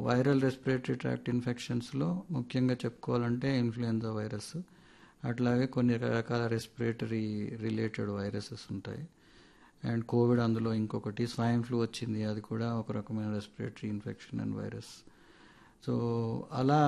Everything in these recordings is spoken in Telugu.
వైరల్ రెస్పిరేటరీ ట్రాక్ట్ ఇన్ఫెక్షన్స్లో ముఖ్యంగా చెప్పుకోవాలంటే ఇన్ఫ్లుయెంజా వైరస్ అట్లాగే కొన్ని రకాల రెస్పిరేటరీ రిలేటెడ్ వైరసెస్ ఉంటాయి అండ్ కోవిడ్ అందులో ఇంకొకటి స్వైన్ ఫ్లూ వచ్చింది అది కూడా ఒక రకమైన respiratory infection and virus so అలా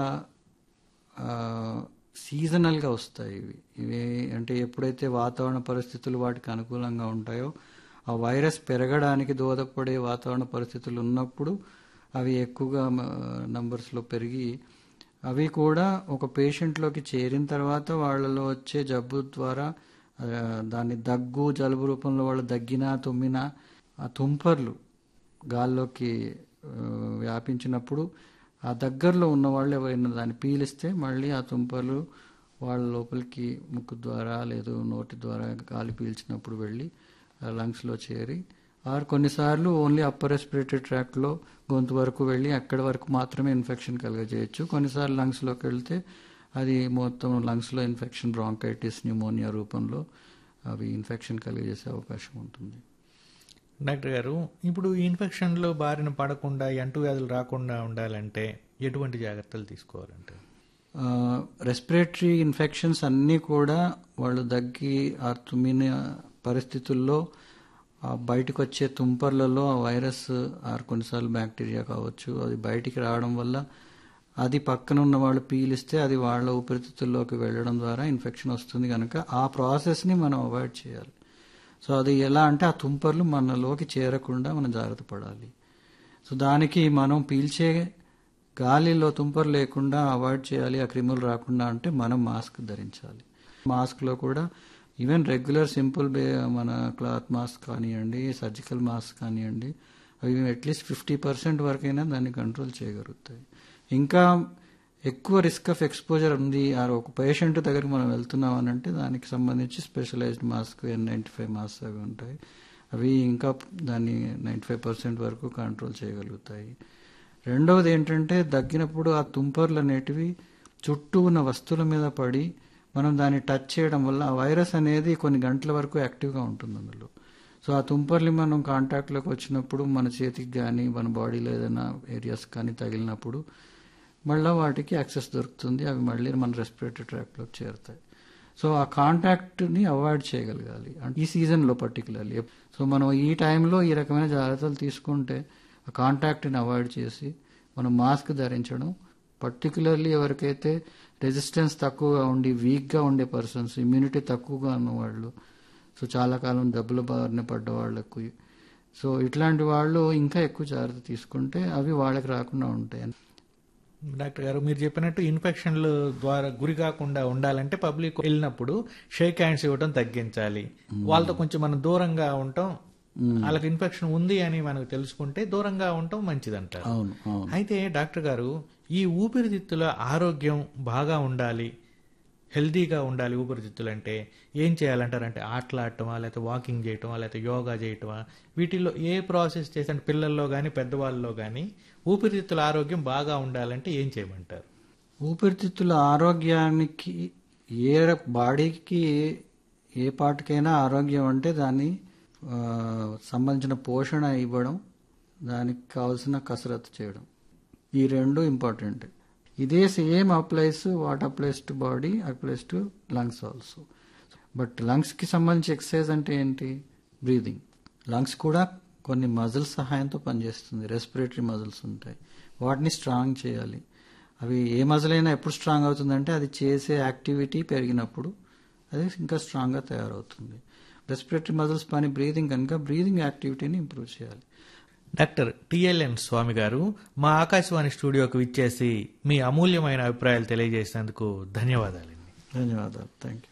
సీజనల్గా వస్తాయి ఇవి ఇవి అంటే ఎప్పుడైతే వాతావరణ పరిస్థితులు వాటికి అనుకూలంగా ఉంటాయో ఆ వైరస్ పెరగడానికి దోహదపడే వాతావరణ పరిస్థితులు ఉన్నప్పుడు అవి ఎక్కువగా నంబర్స్లో పెరిగి అవి కూడా ఒక పేషెంట్లోకి చేరిన తర్వాత వాళ్ళలో వచ్చే జబ్బు ద్వారా ఆ, దాన్ని దగ్గు జలుబు రూపంలో వాళ్ళు దగ్గినా తుమ్మినా ఆ తుంపర్లు గాల్లోకి ఆ, వ్యాపించినప్పుడు ఆ దగ్గరలో ఉన్న వాళ్ళు ఎవరైనా దాన్ని పీలిస్తే మళ్ళీ ఆ తుంపర్లు వాళ్ళ లోపలికి ముక్కు ద్వారా లేదు నోటి ద్వారా గాలి పీల్చినప్పుడు వెళ్ళి లంగ్స్లో చేరి ఆర్ కొన్నిసార్లు ఓన్లీ అప్పర్ రెస్పిరేటరీ ట్రాక్ట్లో గొంతు వరకు వెళ్ళి అక్కడి వరకు మాత్రమే ఇన్ఫెక్షన్ కలగజేయచ్చు కొన్నిసార్లు లంగ్స్లోకి వెళ్తే అది మొత్తం లంగ్స్లో ఇన్ఫెక్షన్ బ్రాంకైటిస్ న్యూమోనియా రూపంలో అవి ఇన్ఫెక్షన్ కలిగజేసే అవకాశం ఉంటుంది డాక్టర్ గారు ఇప్పుడు ఈ ఇన్ఫెక్షన్లో బారిన పడకుండా ఈ అంటువ్యాధులు రాకుండా ఉండాలంటే ఎటువంటి జాగ్రత్తలు తీసుకోవాలంటే రెస్పిరేటరీ ఇన్ఫెక్షన్స్ అన్నీ కూడా వాళ్ళు దగ్గి ఆ తుమ్మిన పరిస్థితుల్లో ఆ బయటకు వచ్చే తుంపర్లలో ఆ వైరస్ ఆర్ కొన్నిసార్లు బ్యాక్టీరియా కావచ్చు అది బయటికి రావడం వల్ల అది పక్కన ఉన్న వాళ్ళు పీలిస్తే అది వాళ్ళ ఊపిరితిత్తుల్లోకి వెళ్ళడం ద్వారా ఇన్ఫెక్షన్ వస్తుంది కనుక ఆ ప్రాసెస్ని మనం అవాయిడ్ చేయాలి సో అది ఎలా అంటే ఆ తుంపర్లు మనలోకి చేరకుండా మనం జాగ్రత్త పడాలి సో దానికి మనం పీల్చే గాలిలో తుంపరు లేకుండా అవాయిడ్ చేయాలి ఆ క్రిములు రాకుండా అంటే మనం మాస్క్ ధరించాలి మాస్క్లో కూడా ఈవెన్ రెగ్యులర్ సింపుల్ బే మన క్లాత్ మాస్క్ కానివ్వండి సర్జికల్ మాస్క్ కానివ్వండి అవి అట్లీస్ట్ ఫిఫ్టీ పర్సెంట్ వరకైనా దాన్ని కంట్రోల్ చేయగలుగుతాయి ఇంకా ఎక్కువ రిస్క్ ఆఫ్ ఎక్స్పోజర్ ఉంది ఆ ఒక పేషెంట్ దగ్గరికి మనం వెళ్తున్నాం అని అంటే దానికి సంబంధించి specialized mask N ninety five mask అవి ఉంటాయి అవి ఇంకా దాన్ని నైంటీ ఫైవ్ పర్సెంట్ వరకు కంట్రోల్ చేయగలుగుతాయి రెండవది ఏంటంటే దగ్గినప్పుడు ఆ తుంపర్లు అనేటివి చుట్టూ ఉన్న వస్తువుల మీద పడి మనం దాన్ని టచ్ చేయడం వల్ల ఆ వైరస్ అనేది కొన్ని గంటల వరకు యాక్టివ్గా ఉంటుంది అందులో సో ఆ తుంపర్లు మనం కాంటాక్ట్లోకి వచ్చినప్పుడు మన చేతికి కానీ మన బాడీలో ఏదైనా ఏరియాస్ కానీ తగిలినప్పుడు మళ్ళీ వాటికి యాక్సెస్ దొరుకుతుంది అవి మళ్ళీ మన రెస్పిరేటరీ ట్రాక్లోకి చేరుతాయి సో ఆ కాంటాక్ట్ని అవాయిడ్ చేయగలగాలి అంటే ఈ సీజన్లో పర్టికులర్లీ సో మనం ఈ టైంలో ఈ రకమైన జాగ్రత్తలు తీసుకుంటే ఆ కాంటాక్ట్ని అవాయిడ్ చేసి మనం మాస్క్ ధరించడం పర్టికులర్లీ ఎవరికైతే రెసిస్టెన్స్ తక్కువగా ఉండి వీక్గా ఉండే పర్సన్స్ ఇమ్యూనిటీ తక్కువగా ఉన్న వాళ్ళు సో చాలా కాలం దెబ్బల బారిన పడ్డ వాళ్ళకు సో ఇట్లాంటి వాళ్ళు ఇంకా ఎక్కువ జాగ్రత్త తీసుకుంటే అవి వాళ్ళకి రాకుండా ఉంటాయి డాక్టర్ గారు మీరు చెప్పినట్టు ఇన్ఫెక్షన్ల ద్వారా గురి కాకుండా ఉండాలంటే పబ్లిక్ వెళ్ళినప్పుడు షేక్ హ్యాండ్స్ ఇవ్వడం తగ్గించాలి వాళ్ళతో కొంచెం మనం దూరంగా ఉండటం వాళ్ళకి ఇన్ఫెక్షన్ ఉంది అని మనకు తెలుసుకుంటే దూరంగా ఉండటం మంచిదంటారు అవును అవును అయితే డాక్టర్ గారు ఈ ఊపిరితిత్తుల ఆరోగ్యం బాగా ఉండాలి హెల్దీగా ఉండాలి ఊపిరితిత్తులు అంటే ఏం చేయాలంటారు అంటే ఆటలాడటమా లేకపోతే వాకింగ్ చేయటమా లేకపోతే యోగా చేయటమా వీటిల్లో ఏ ప్రాసెస్ చేసి అంటే పిల్లల్లో కానీ పెద్దవాళ్ళలో కానీ ఊపిరితిత్తుల ఆరోగ్యం బాగా ఉండాలంటే ఏం చేయమంటారు ఊపిరితిత్తుల ఆరోగ్యానికి ఏ ర- బాడీకి ఏ పార్ట్కైనా ఆరోగ్యం అంటే దాన్ని ఆ, సంబంధించిన పోషణ ఇవ్వడం దానికి కావాల్సిన కసరత్తు చేయడం ఈ రెండు ఇంపార్టెంట్ ఇదే same applies what applies to body applies to lungs also but లంగ్స్కి సంబంధించి ఎక్సర్సైజ్ అంటే ఏంటి బ్రీదింగ్ లంగ్స్ కూడా కొన్ని మజిల్స్ సహాయంతో పనిచేస్తుంది రెస్పిరేటరీ మజిల్స్ ఉంటాయి వాటిని స్ట్రాంగ్ చేయాలి అవి ఏ మజిల్ అయినా ఎప్పుడు స్ట్రాంగ్ అవుతుందంటే అది చేసే యాక్టివిటీ పెరిగినప్పుడు అది ఇంకా స్ట్రాంగ్గా తయారవుతుంది రెస్పిరేటరీ మజిల్స్ పని బ్రీదింగ్ కనుక బ్రీదింగ్ యాక్టివిటీని ఇంప్రూవ్ చేయాలి డాక్టర్ టిఎల్ఎన్ స్వామి గారు మా ఆకాశవాణి స్టూడియోకి విచ్చేసి మీ అమూల్యమైన అభిప్రాయాలు తెలియజేసినందుకు ధన్యవాదాలండి ధన్యవాదాలు థ్యాంక్ యూ